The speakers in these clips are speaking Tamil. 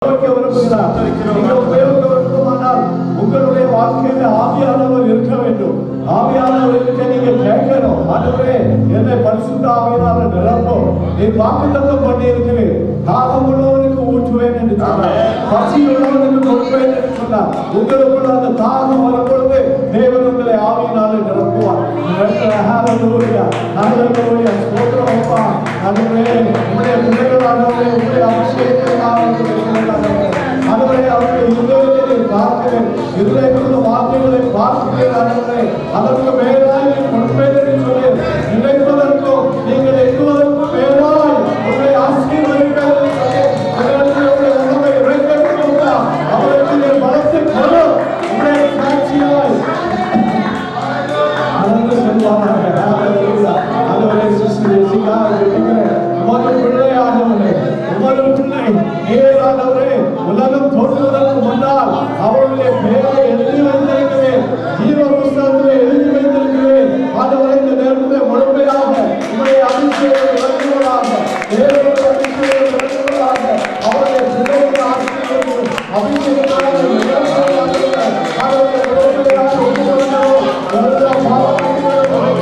உபயோகிக்க விரும்புகிறார் நீங்கள் உபயோகிக்க விரும்புமானால் உங்களுடைய வாழ்க்கையில ஆவியானவர் இருக்க வேண்டும் ஆவியானவர் இருக்க நீங்க கேட்கணும் ஆண்டவரே என்னை பரிசுத்த ஆவியானவர் நிரப்பும் நீ வாக்குத்தத்தம் பண்ணி இருக்கிறேன் தாகம் உள்ளவனுக்கு ஊற்றுவேன் என்று சொன்னார் பசி உள்ளவனுக்கு கொடுப்பேன் என்று சொன்னார் உங்களுக்குள்ள அந்த தாகம் வரும் பொழுது தேவன் உங்களை ஆவியினாலே நிரப்புவார் ஹalleluya ஹalleluya ஸ்தோத்திரம் அப்பா ஆண்டவரே உம்முடைய பிள்ளைகளானவரே உம்முடைய அபிஷேகத்தினாலே ஆண்டவரே அவருடைய இருதயத்தை பார்க்கிறேன் இருதயத்திலுள்ள வார்த்தைகளை பார்க்கிறேன் ஆண்டவரே அதற்கு மேலாய் நீ கொடுப்பேன் என்று சொல்லி நினைப்பதற்கும் நீங்கள் எண்ணுவதற்கும் மேலாய் உங்களை ஆசீர்வதிப்பேன் என்று சொல்லி அதற்கு உங்களை உணவை இறைக்கட்டும் அவருக்கு நீ பலத்தை கொடு உங்களை சாட்சியாய் அதற்கு சொல்வாராக ஹalleluya ஆண்டவரே சிஸ்டர் ஜெசிகா இருக்கிறேன் உமது பிள்ளை ஆண்டவரே உமது பிள்ளை நீர் ஆண்டவரே உலகம் தோன்றுவதற்கு முன்னால் அவருடைய பெயரை எழுதி வைத்திருக்கிறேன் ஜீவ புஸ்தகத்தில் எழுதி வைத்திருக்கிறேன் ஆண்டவரே இந்த நேரத்தில் முழுமையாக உங்களுடைய அபிஷேகம் விளங்குவதாக தேவனுடைய அபிஷேகம் விளங்குவதாக அவருடைய பிள்ளைகளை ஆசீர்வதியும் அபிஷேகத்தால் விளங்குவதாக ஆண்டவரே முழுமையாக ஒப்புக்கொள்கிறோம் எல்லா பாவங்களையும்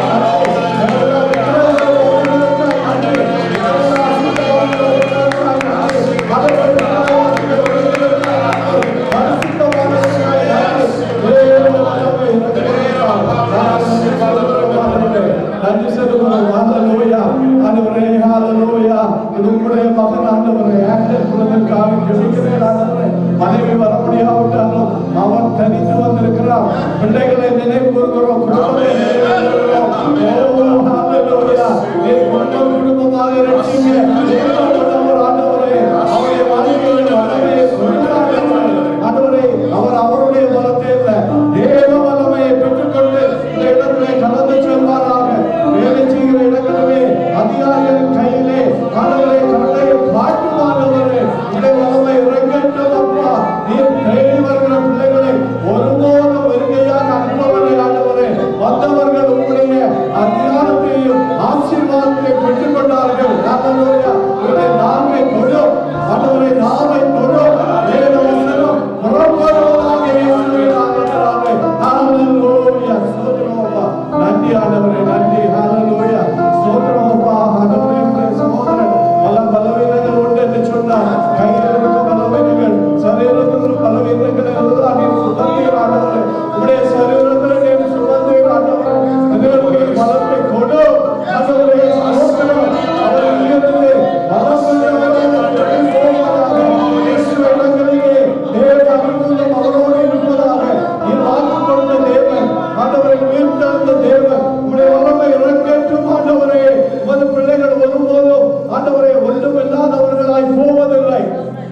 நன்றி செலுத்துகிறோம் ஹalleluya ஆண்டவரே ஹalleluya இது உம்முடைய மகன் ஆண்டவரே ஆண்டவர் குலத்திற்காக ஜெபிக்கிறேன் ஆண்டவரே மனைவி வர முடியாவிட்டாலும் அவன் தனித்து வந்திருக்கிறான் பிள்ளைகளை நினைவு கூறுகிறோம் குடும்பத்தை நினைவு கூறுகிறோம் ஓ ஹalleluya நீ குடும்பம் குடும்பமாக ரட்சிங்க தேவனவர் ஆண்டவரே அவருடைய மனைவியின் மனைவியை சொல்கிறார்கள் ஆண்டவரே அவர் அவருடைய பலத்தை அல்ல தேவ வல்லமையை பெற்றுக்கொண்டு இந்த இடத்திலே கலந்து செல்வாராக வேலை செய்கிற இடங்களிலே அதிகாரிகளின் கையிலே ஆண்டவரை கண்டையை காட்டுமானவரே உடைய வல்லமை இறங்கட்டும் அப்பா நீர் தேடி வருகிற பிள்ளைகளை ஒருபோதும் வருகையாக அனுப்பவில்லை ஆண்டவரே வந்தவர்கள் உங்களுடைய அதிகாரத்தையும் ஆசீர்வாதத்தையும் பெற்றுக் கொண்டார்கள் ஹalleluya உடைய நாமை தொடும் ஆண்டவரை நாமை தொடும் வேத வசனம் புறப்படுவதாக இயேசுவின் நாமத்தினாலே ஹalleluya ஸ்தோத்திரம் அப்பா நன்றி ஆண்டவரே நன்றி ஹalleluya ஸ்தோத்திரம் அப்பா ஆண்டவரே உம்முடைய சகோதரன் பல பலவீனங்கள் உண்டு என்று சொன்னார் கையில் இருக்கும் பலவீனங்கள் சரீரத்தில் இருக்கும் பலவீனங்கள் எல்லாம் நீர் சுமந்தீர் ஆண்டவரே உம்முடைய சரீரத்தில் நீர் சுமந்தீர் ஆண்டவரே இதற்கு பலத்தை கொடு ஆண்டவரே ஸ்தோத்திரம் அவர் இங்கிருந்து பலம் பெற்றவராக போவதாக இயேசு இடங்களிலே தேவ அனுகூலம் அவரோடு இருப்பதாக நீர் வாக்கு கொடுத்த தேவன் ஆண்டவரை உயிர்த்தெழுந்த தேவன் உம்முடைய வல்லமை இறங்கட்டும் ஆண்டவரே உமது பிள்ளைகள் ஒருபோதும் ஆண்டவரை ஒன்றுமில்லாதவர்களாய் போவதில்லை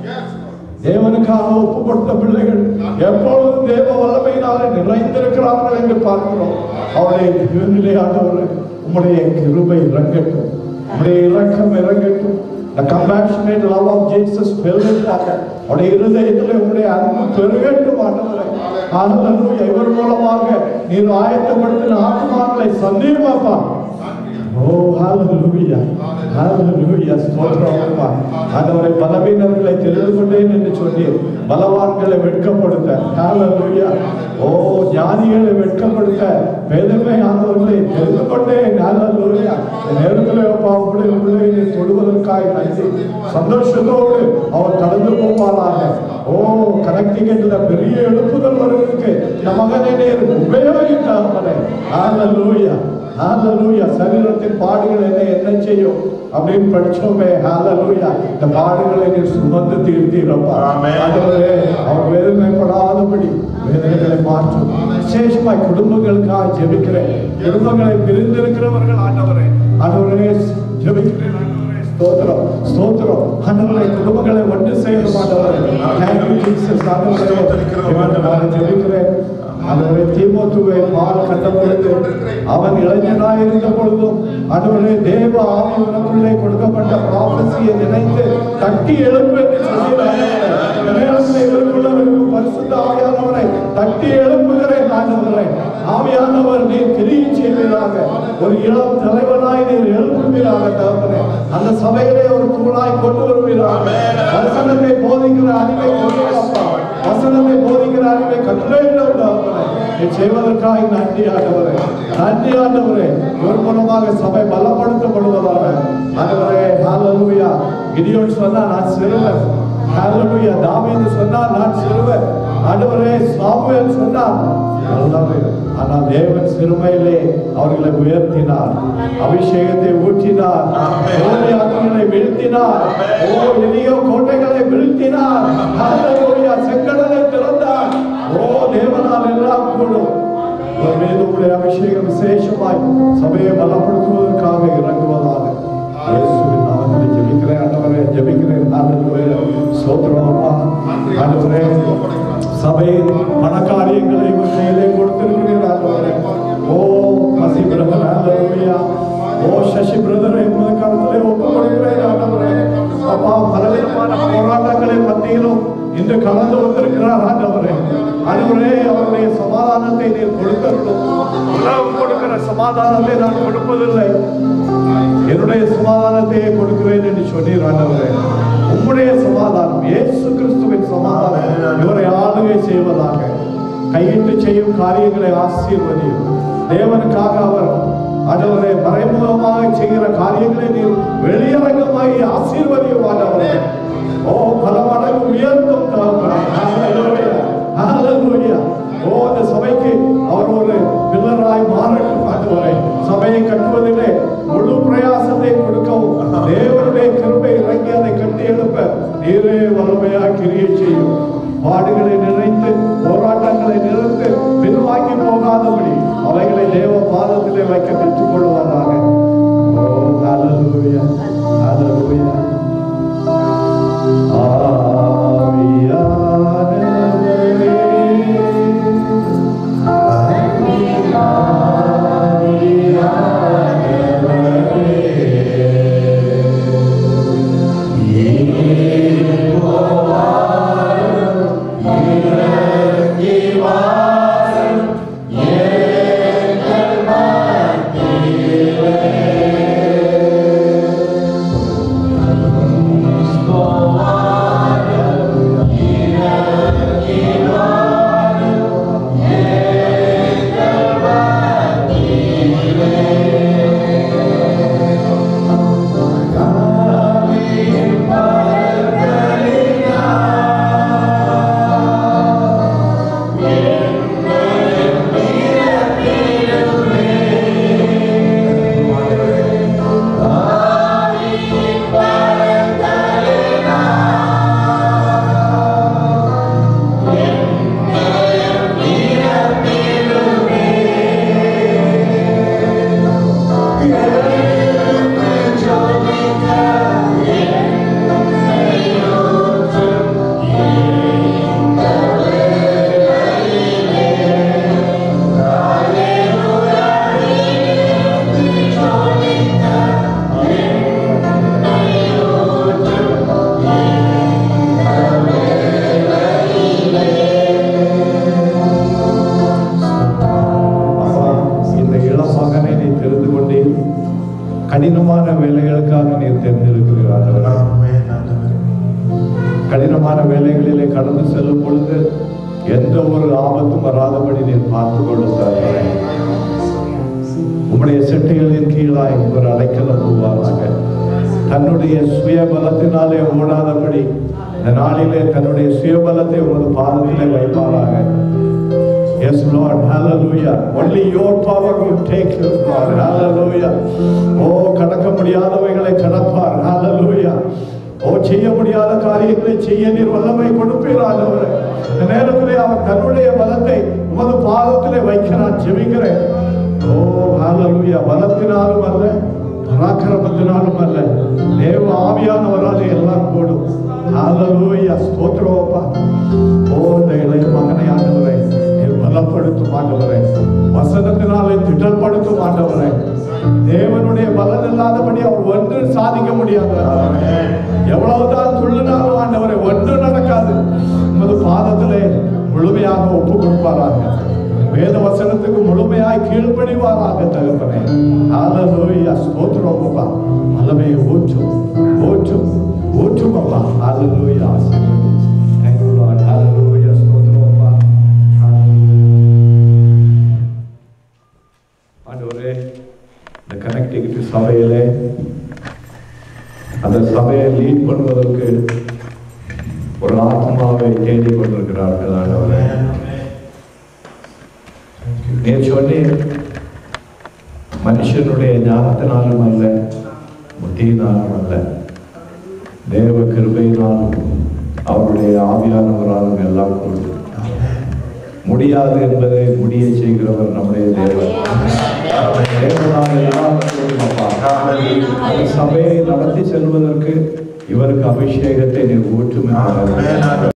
தேவனுக்காக ஒப்பு கொடுத்த பிள்ளைகள் எப்பொழுதும் தேவ வல்லமையினாலே நிறைந்திருக்கிறார்கள் என்று பார்க்கிறோம் அவருடைய தேவனிலே ஆண்டவர் உம்முடைய கிருபை இறங்கட்டும் உம்முடைய இரக்கம் இறங்கட்டும் The compassionate love of Jesus பெருகட்டாக அவருடைய இருதயத்தில் உம்முடைய அன்பு பெருகட்டும் ஆண்டவரே ஹalleluya இவர் மூலமாக நீர் ஆயத்தப்படுத்தின ஆத்மாக்களை சந்தேகமாப்பா ஓ ஹalleluya ஹalleluya ஸ்தோத்திரம் அப்பா ஆண்டவரே பலவீனர்களை தெரிந்து கொண்டேன் என்று சொல்லி பலவான்களை வெட்கப்படுத்த ஹalleluya ஓ ஞானிகளை வெட்கப்படுத்த பேதமையானவர்களை தெரிந்து கொண்டேன் ஹalleluya இந்த நேரத்தில் அப்பா உங்களுடைய பிள்ளைகளை தொடுவதற்காக நன்றி சந்தோஷத்தோடு அவர் கடந்து போவாராக ஓ கனெக்டிகேட்ல பெரிய எழுப்புதல் வருவதற்கு இந்த மகனை நீர் உபயோகித்தார் ஹalleluya ஹalleluya சரீரத்தின் பாடுகள் என்ன என்ன செய்யும் அப்படின்னு படிச்சோமே ஹalleluya இந்த பாடுகளை நீர் சுமந்து தீர்த்தீரப்பா ஆமென். ஆண்டவரே அவர் வேதனைப்படாதபடி வேதனைகளை மாற்றும் விசேஷமாய் குடும்பங்களுக்காக ஜெபிக்கிறேன் குடும்பங்களை பிரிந்திருக்கிறவர்கள் ஆண்டவரே ஆண்டவரே ஜெபிக்கிறேன் ஆண்டவரே. ஸ்தோத்திரம் ஸ்தோத்திரம் ஆண்டவரே குடும்பங்களை ஒன்று செய்யணும் ஆண்டவரே Thank you, Jesus. ஆண்டவரே இவன் நான் ஜெபிக்கிறேன் ஆண்டவரே தீமோத்துவை பால் கட்டப்படுத்து அவன் இளைஞனாய் இருந்த பொழுதும் ஆண்டவரே தேவ ஆவி உனக்குள்ளே கொடுக்கப்பட்ட ப்ராபசியை நினைத்து தட்டி எழுப்பு என்று சொல்லி நேரத்தில் இவருக்குள்ள இருக்கும் பரிசுத்த ஆவியானவரை தட்டி எழுப்புகிறேன் ஆண்டவரை ஆவியானவர் நீ கிரியை செய்வீராக ஒரு இளம் தலைவனாய் நீர் எழுப்புவீராக தகப்பனே அந்த சபையிலே ஒரு தூணாய் கொண்டு வருவீராக வசனத்தை போதிக்கிற அறிவை கொடுக்கப்பா வசனத்தை போதிக்கிற அறிவை கற்றுவேண்டும் தகப்பனே இதை செய்வதற்காக நன்றி ஆண்டவரே நன்றி ஆண்டவரே இவர் மூலமாக சபை பலப்படுத்தப்படுவதாக ஆண்டவரே ஹalleluya கிடியோன் சொன்னா நான் சிறுவன் ஹalleluya தாவீது சொன்னா நான் சிறுவன் ஆண்டவரே சாமுவேல் சொன்னார் எல்லாமே. ஆனால் தேவன் சிறுமையிலே அவர்களை உயர்த்தினார் அபிஷேகத்தை ஊற்றினார் கோலியாத்துகளை வீழ்த்தினார் ஓ எளிய கோட்டைகளை வீழ்த்தினார் ஹalleluya செங்கடலை திறந்தார் ஓ தேவனால் எல்லாம் கூடும் இவர் மீது உங்களுடைய அபிஷேகம் விசேஷமாய் சபையை பலப்படுத்துவதற்காக இறங்குவதாக இயேசுவின் நாமத்தில் ஜெபிக்கிறேன் ஆண்டவரே ஜெபிக்கிறேன் ஹalleluya ஸ்தோத்திரம் அப்பா ஆண்டவரே சபையின் பணக்காரியங்களை உங்கள் கையிலே கொடுத்திருக்கிறீர் ஆண்டவரே ஓ மசி பிரதர் ஹalleluya ஓ சசி பிரதரை உங்கள் கரத்திலே ஒப்புக் கொடுக்கிறேன் ஆண்டவரே அப்பா பலவிதமான போராட்டங்களின் மத்தியிலும் இன்று கலந்து வந்திருக்கிறார் ஆண்டவரே ஆண்டவரே அவருடைய சமாதானத்தை நீர் கொடுக்கட்டும் உலகம் கொடுக்கிற சமாதானத்தை நான் கொடுப்பதில்லை என்னுடைய சமாதானத்தையே கொடுக்கிறேன் என்று சொன்னீர் ஆண்டவரே உம்முடைய சமாதானம் இயேசு கிறிஸ்துவின் சமாதானம் இவரை ஆளுகை செய்வதாக கையிட்டு செய்யும் காரியங்களை ஆசீர்வதியும் தேவனுக்காக அவர் ஆண்டவரை மறைமுகமாக செய்கிற காரியங்களை நீர் வெளியரங்கமாய் ஆசீர்வதியும் ஆண்டவரே ஓ பல மடங்கு உயர்த்தும் தகப்பனே. Hallelujah. Hallelujah. ஓ இந்த சபைக்கு அவர் ஒரு பில்லராய் மாறட்டும் ஆண்டவரே சபையை கட்டுவதிலே முழு பிரயாசத்தை கொடுக்கவும் தேவனுடைய கிருபை இறங்கி அதை கட்டி எழுப்ப நீரே வல்லமையா கிரியை செய்யும் பாடுகளை நிறைத்து போராட்டங்களை நிறுத்து பின்வாங்கி போகாதபடி அவைகளை தேவ பாதத்திலே வைக்க பெற்றுக் கொள்வாராக ஓ ஹalleluya ஹalleluya ஆவியானவரே அப்பா, இந்த இளம் மகனை நீ தெரிந்து கொண்டீர் கடினமான வேலைகளுக்காக நீர் தெரிந்திருக்கிறார் கடினமான வேலைகளிலே கடந்து செல்லும் பொழுது எந்த ஒரு ஆபத்தும் வராதபடி நீர் பார்த்து கொள்ளுகிறார் உம்முடைய செட்டைகளின் கீழாய் ஒரு அடைக்கலம் போவாராக தன்னுடைய சுய பலத்தினாலே ஓடாதபடி இந்த நாளிலே தன்னுடைய சுயபலத்தை உமது பாதத்திலே வைப்பாராக Yes, Lord. Hallelujah. Only your power will take him, Lord. Hallelujah. ஓ கடக்க முடியாதவைகளை கடப்பார் Hallelujah. ஓ செய்ய முடியாத காரியங்களை செய்ய நீர் வல்லமை கொடுப்பீர் ஆண்டவரே இந்த நேரத்திலே அவர் தன்னுடைய பலத்தை உமது பாதத்திலே வைக்கிறார் ஜெபிக்கிறேன் ஓ ஹalleluya பலத்தினாலும் அல்ல பராக்கிரமத்தினாலும் அல்ல தேவ ஆவியானவராலே எல்லாம் கூடும் ஹalleluya ஸ்தோத்திரம் அப்பா ஓ இந்த இளைய மகனை ஆண்டவரே நீர் பலப்படுத்தும் ஆண்டவரே வசனத்தினாலே திட்டப்படுத்தும் ஆண்டவரே தேவனுடைய பலன் இல்லாதபடி அவர் ஒன்று சாதிக்க முடியாது எவ்வளவுதான் துள்ளினாலும் ஆண்டவரை ஒன்று நடக்காது உமது பாதத்திலே முழுமையாக ஒப்பு கொடுப்பாராக வேத வசனத்துக்கு முழுமையாய் கீழ்ப்படிவாராக தகப்பனே ஹalleluya ஸ்தோத்திரம் அப்பா வல்லமையை ஊற்றும் ஊற்றும் ஊற்றும் அப்பா ஹalleluya Thank you Lord hallelujah ஸ்தோத்திரம் அப்பா ஆண்டவரே இந்த கனெக்டிவிட்டி சபையிலே அந்த சபையை லீட் பண்ணுவதற்கு ஒரு ஆத்மாவை தேடிக் கொண்டிருக்கிறார்கள் ஆண்டவரே நீர் சொன்னீர் மனுஷனுடைய ஞானத்தினாலும் அல்ல புத்தியினாலும் அல்ல தேவ கிருபையினாலும் அவருடைய ஆவியானவராலும் எல்லாம் கூடும் முடியாது என்பதை முடிய செய்கிறவர் நம்முடைய தேவன் தேவனால் எல்லாம் கூடும் அப்பா. அந்த சபையை நடத்தி செல்வதற்கு இவருக்கு அபிஷேகத்தை நீர் ஊற்றும்